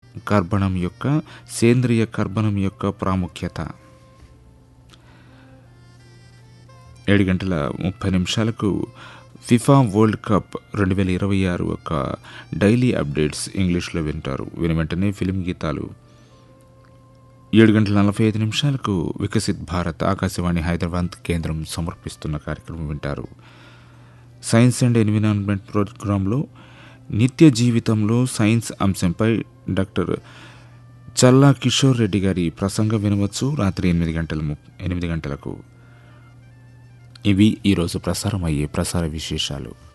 కర్బనం యొక్క సేంద్రియ కర్బనం యొక్క ప్రాముఖ్యత ఏడు గంటల ముప్పై నిమిషాలకు ఫిఫా వరల్డ్ కప్ రెండు వేల ఇరవై ఆరు ఒక డైలీ అప్డేట్స్ ఇంగ్లీష్లో వింటారు విని వెంటనే ఫిలిం గీతాలు ఏడు గంటల నలభై ఐదు నిమిషాలకు వికసిత్ భారత్ ఆకాశవాణి హైదరాబాద్ కేంద్రం సమర్పిస్తున్న కార్యక్రమం వింటారు సైన్స్ అండ్ ఎన్విరాన్మెంట్ ప్రోగ్రాంలో నిత్య జీవితంలో సైన్స్ అంశంపై డాక్టర్ చల్లా కిషోర్ రెడ్డి గారి ప్రసంగం వినవచ్చు రాత్రి ఎనిమిది గంటల ము- ఎనిమిది గంటలకు ఇవి ఈరోజు ప్రసారం అయ్యే ప్రసార విశేషాలు